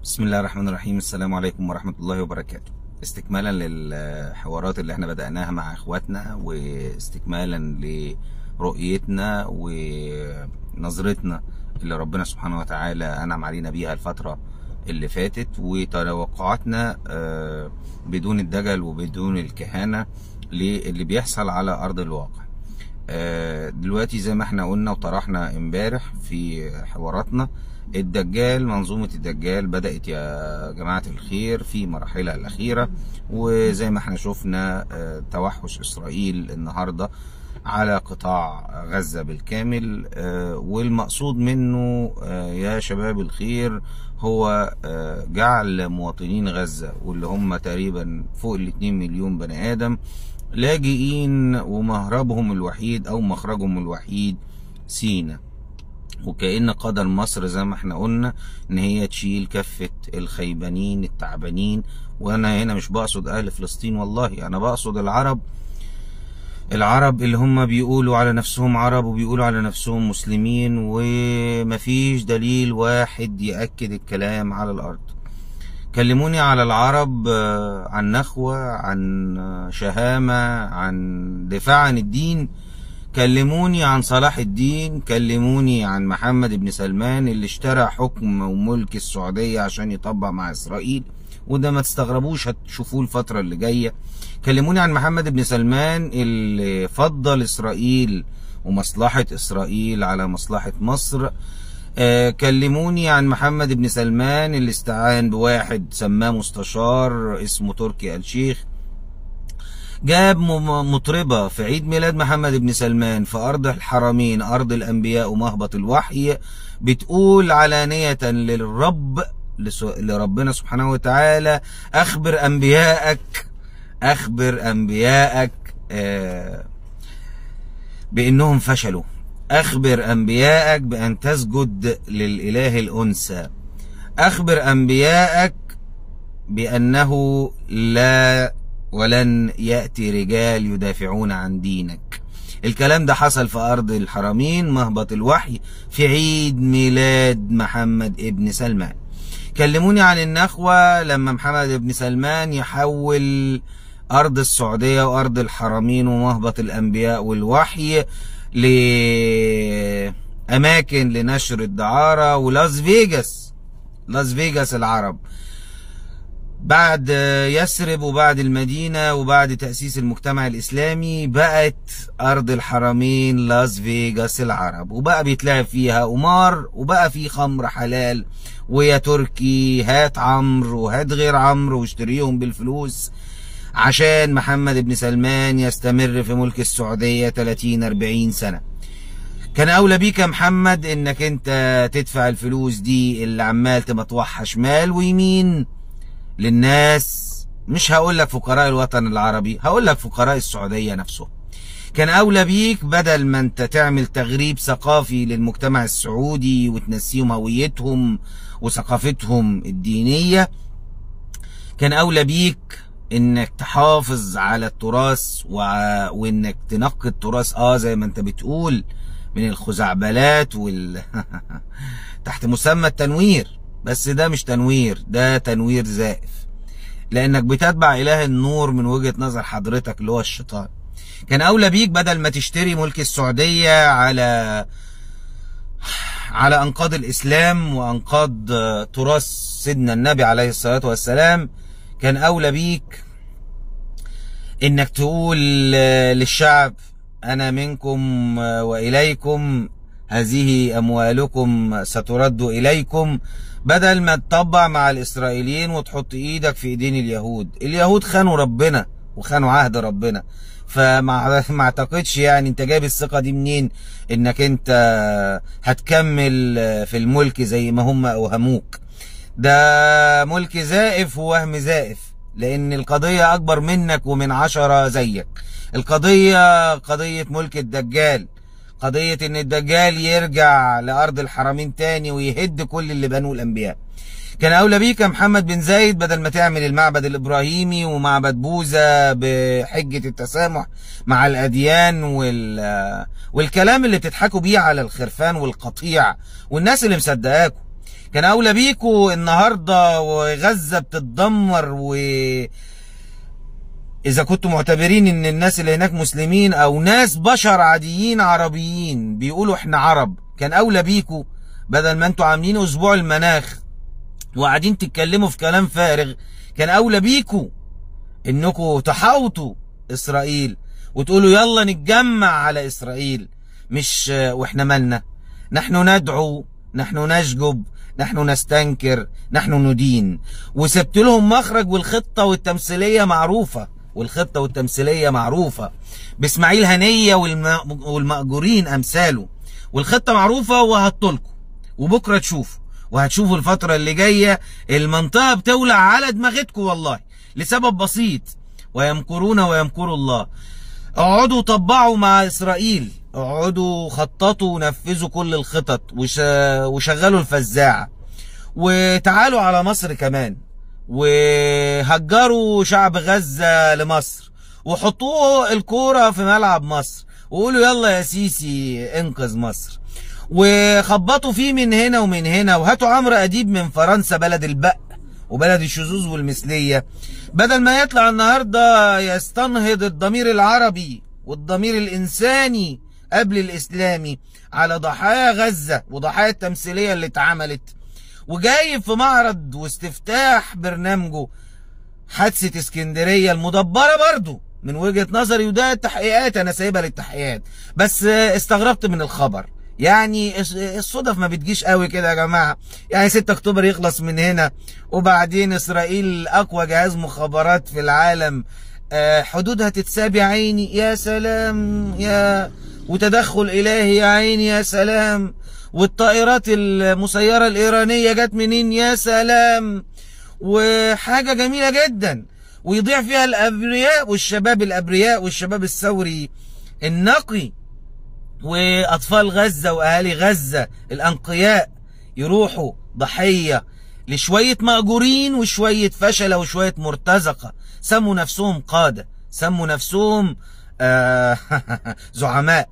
بسم الله الرحمن الرحيم السلام عليكم ورحمة الله وبركاته استكمالا للحوارات اللي احنا بدأناها مع اخواتنا واستكمالا لرؤيتنا ونظرتنا اللي ربنا سبحانه وتعالى انعم علينا بيها الفترة اللي فاتت وتوقعاتنا آه، بدون الدجل وبدون الكهانة للي بيحصل على ارض الواقع آه، دلوقتي زي ما احنا قلنا وطرحنا امبارح في حواراتنا الدجال منظومة الدجال بدأت يا جماعة الخير في مراحلها الأخيرة وزي ما احنا شفنا آه، توحش إسرائيل النهاردة على قطاع غزة بالكامل آه، والمقصود منه آه، يا شباب الخير هو آه، جعل مواطنين غزة واللي هم تقريبا فوق ال 2 مليون بني آدم لاجئين ومهربهم الوحيد أو مخرجهم الوحيد سينا وكأن قدر مصر زي ما احنا قلنا ان هي تشيل كفة الخيبانين التعبانين وانا هنا مش بقصد اهل فلسطين والله انا بقصد العرب العرب اللي هم بيقولوا على نفسهم عرب وبيقولوا على نفسهم مسلمين ومفيش دليل واحد يأكد الكلام على الأرض كلموني على العرب آه، عن نخوة عن آه، شهامة عن دفاع عن الدين كلموني عن صلاح الدين كلموني عن محمد بن سلمان اللي اشترى حكم وملك السعودية عشان يطبق مع إسرائيل وده ما تستغربوش هتشوفوه الفترة اللي جاية كلموني عن محمد بن سلمان اللي فضل إسرائيل ومصلحة إسرائيل على مصلحة مصر آه، كلموني عن محمد بن سلمان اللي استعان بواحد سماه مستشار اسمه تركي آل شيخ جاب م- مطربة في عيد ميلاد محمد بن سلمان في أرض الحرمين أرض الأنبياء ومهبط الوحي بتقول علانية للرب لس- لربنا سبحانه وتعالى أخبر أنبياءك أخبر أنبياءك آه، بأنهم فشلوا أخبر أنبياءك بأن تسجد للإله الأنثى أخبر أنبياءك بأنه لا ولن يأتي رجال يدافعون عن دينك الكلام ده حصل في أرض الحرمين مهبط الوحي في عيد ميلاد محمد ابن سلمان كلموني عن النخوة لما محمد ابن سلمان يحول أرض السعودية وأرض الحرمين ومهبط الأنبياء والوحي لأماكن لنشر الدعارة ولاس فيجاس لاس فيجاس العرب بعد يثرب وبعد المدينة وبعد تأسيس المجتمع الإسلامي بقت أرض الحرمين لاس فيجاس العرب وبقى بيتلعب فيها قمار وبقى في خمر حلال ويا تركي هات عمرو وهات غير عمرو واشتريهم بالفلوس عشان محمد بن سلمان يستمر في ملك السعودية 30 40 سنة كان اولى بيك يا محمد انك انت تدفع الفلوس دي اللي عمال تمطوحها شمال ويمين للناس مش هقول لك فقراء الوطن العربي هقول لك فقراء السعودية نفسه كان اولى بيك بدل ما انت تعمل تغريب ثقافي للمجتمع السعودي وتنسيهم هويتهم وثقافتهم الدينية كان اولى بيك انك تحافظ على التراث و... وانك تنقي التراث اه زي ما انت بتقول من الخزعبلات وال تحت مسمى التنوير بس ده مش تنوير ده تنوير زائف لانك بتتبع اله النور من وجهة نظر حضرتك اللي هو الشيطان كان اولى بيك بدل ما تشتري ملك السعودية على على انقاض الاسلام وانقاض آه، تراث سيدنا النبي عليه الصلاة والسلام كان اولى بيك انك تقول آه، للشعب انا منكم آه، واليكم هذه اموالكم سترد اليكم بدل ما تطبع مع الاسرائيليين وتحط ايدك في ايدين اليهود اليهود خانوا ربنا وخانوا عهد ربنا فما ما اعتقدش يعني انت جايب الثقة دي منين انك انت هتكمل في الملك زي ما هم اوهموك ده ملك زائف ووهم زائف لان القضية اكبر منك ومن عشرة زيك القضية قضية ملك الدجال قضية ان الدجال يرجع لارض الحرمين تاني ويهد كل اللي بنوه الانبياء كان اولى بيك يا محمد بن زايد بدل ما تعمل المعبد الابراهيمي ومعبد بوذا بحجة التسامح مع الاديان وال والكلام اللي بتضحكوا بيه على الخرفان والقطيع والناس اللي مصدقاكم كان اولى بيكوا النهارده وغزه بتتدمر و اذا كنتوا معتبرين ان الناس اللي هناك مسلمين او ناس بشر عاديين عربيين بيقولوا احنا عرب كان اولى بيكوا بدل ما انتوا عاملين اسبوع المناخ وقاعدين تتكلموا في كلام فارغ كان اولى بيكوا انكم تحاوطوا اسرائيل وتقولوا يلا نتجمع على اسرائيل مش واحنا مالنا نحن ندعو نحن نشجب نحن نستنكر نحن ندين وسبت لهم مخرج والخطه والتمثيليه معروفه والخطه والتمثيليه معروفه باسماعيل هنيه والم... والمأجورين امثاله والخطه معروفه وهتطلكوا وبكره تشوفوا وهتشوفوا الفتره اللي جايه المنطقه بتولع على دماغتكم والله لسبب بسيط ويمكرون ويمكر الله اقعدوا طبعوا مع اسرائيل اقعدوا خططوا ونفذوا كل الخطط وش... وشغلوا الفزاعه وتعالوا على مصر كمان وهجروا شعب غزة لمصر وحطوه الكورة في ملعب مصر وقولوا يلا يا سيسي انقذ مصر وخبطوا فيه من هنا ومن هنا وهاتوا عمرو أديب من فرنسا بلد البق وبلد الشذوذ والمثلية بدل ما يطلع النهاردة يستنهض الضمير العربي والضمير الإنساني قبل الإسلامي على ضحايا غزة وضحايا التمثيلية اللي اتعملت وجايب في معرض واستفتاح برنامجه حادثة اسكندرية المدبرة برضو من وجهة نظري وده التحقيقات انا سايبها للتحقيقات بس استغربت من الخبر يعني الصدف ما بتجيش قوي كده يا جماعة يعني 6 اكتوبر يخلص من هنا وبعدين اسرائيل اقوى جهاز مخابرات في العالم حدودها تتساب يا عيني يا سلام يا وتدخل الهي يا عيني يا سلام والطائرات المسيرة الإيرانية جت منين يا سلام وحاجة جميلة جدا ويضيع فيها الأبرياء والشباب الأبرياء والشباب الثوري النقي وأطفال غزة وأهالي غزة الأنقياء يروحوا ضحية لشوية مأجورين وشوية فشلة وشوية مرتزقة سموا نفسهم قادة سموا نفسهم آه زعماء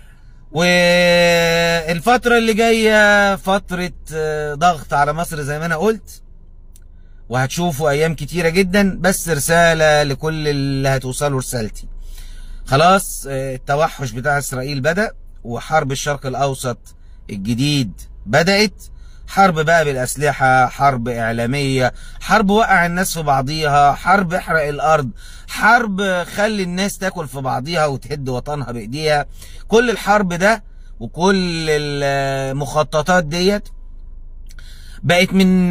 والفترة اللي جاية فترة ضغط على مصر زي ما أنا قلت وهتشوفوا أيام كتيرة جدا بس رسالة لكل اللي هتوصلوا رسالتي خلاص التوحش بتاع إسرائيل بدأ وحرب الشرق الأوسط الجديد بدأت حرب بقى بالأسلحة حرب إعلامية حرب وقع الناس في بعضيها حرب احرق الأرض حرب خلي الناس تاكل في بعضيها وتهد وطنها بإيديها كل الحرب ده وكل المخططات ديت بقت من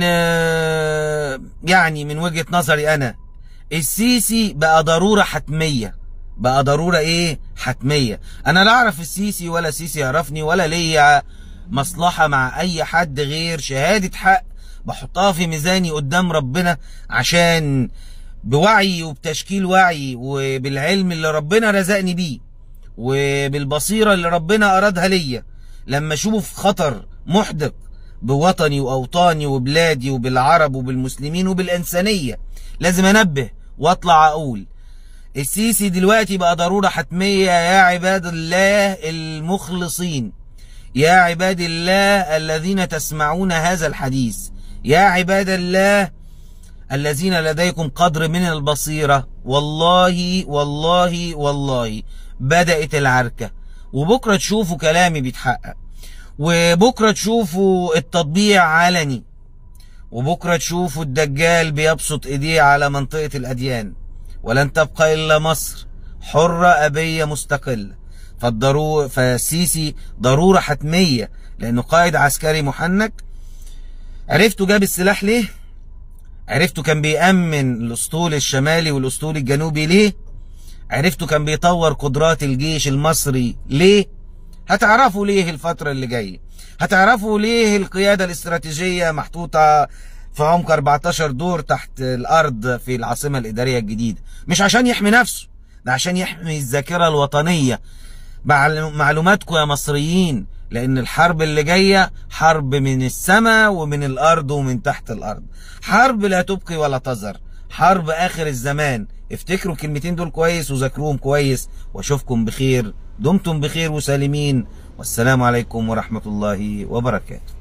يعني من وجهة نظري أنا السيسي بقى ضرورة حتمية بقى ضرورة ايه حتمية انا لا اعرف السيسي ولا السيسي يعرفني ولا ليا مصلحة مع اي حد غير شهادة حق بحطها في ميزاني قدام ربنا عشان بوعي وبتشكيل وعي وبالعلم اللي ربنا رزقني بيه وبالبصيرة اللي ربنا ارادها ليا لما اشوف خطر محدق بوطني واوطاني وبلادي وبالعرب وبالمسلمين وبالانسانية لازم انبه واطلع اقول السيسي دلوقتي بقى ضرورة حتمية يا عباد الله المخلصين يا عباد الله الذين تسمعون هذا الحديث يا عباد الله الذين لديكم قدر من البصيرة والله والله والله بدأت العركة وبكرة تشوفوا كلامي بيتحقق وبكرة تشوفوا التطبيع علني وبكرة تشوفوا الدجال بيبسط ايديه على منطقة الأديان ولن تبقى إلا مصر حرة أبية مستقلة فالضرورة فالسيسي ضرورة حتمية لأنه قائد عسكري محنك عرفتوا جاب السلاح ليه؟ عرفتوا كان بيأمن الأسطول الشمالي والأسطول الجنوبي ليه؟ عرفتوا كان بيطور قدرات الجيش المصري ليه؟ هتعرفوا ليه الفترة اللي جاية هتعرفوا ليه القيادة الاستراتيجية محطوطة في عمق 14 دور تحت الارض في العاصمه الاداريه الجديده مش عشان يحمي نفسه ده عشان يحمي الذاكره الوطنيه معلوماتكم يا مصريين لان الحرب اللي جايه حرب من السماء ومن الارض ومن تحت الارض حرب لا تبقي ولا تذر حرب اخر الزمان افتكروا الكلمتين دول كويس وذاكروهم كويس واشوفكم بخير دمتم بخير وسالمين والسلام عليكم ورحمه الله وبركاته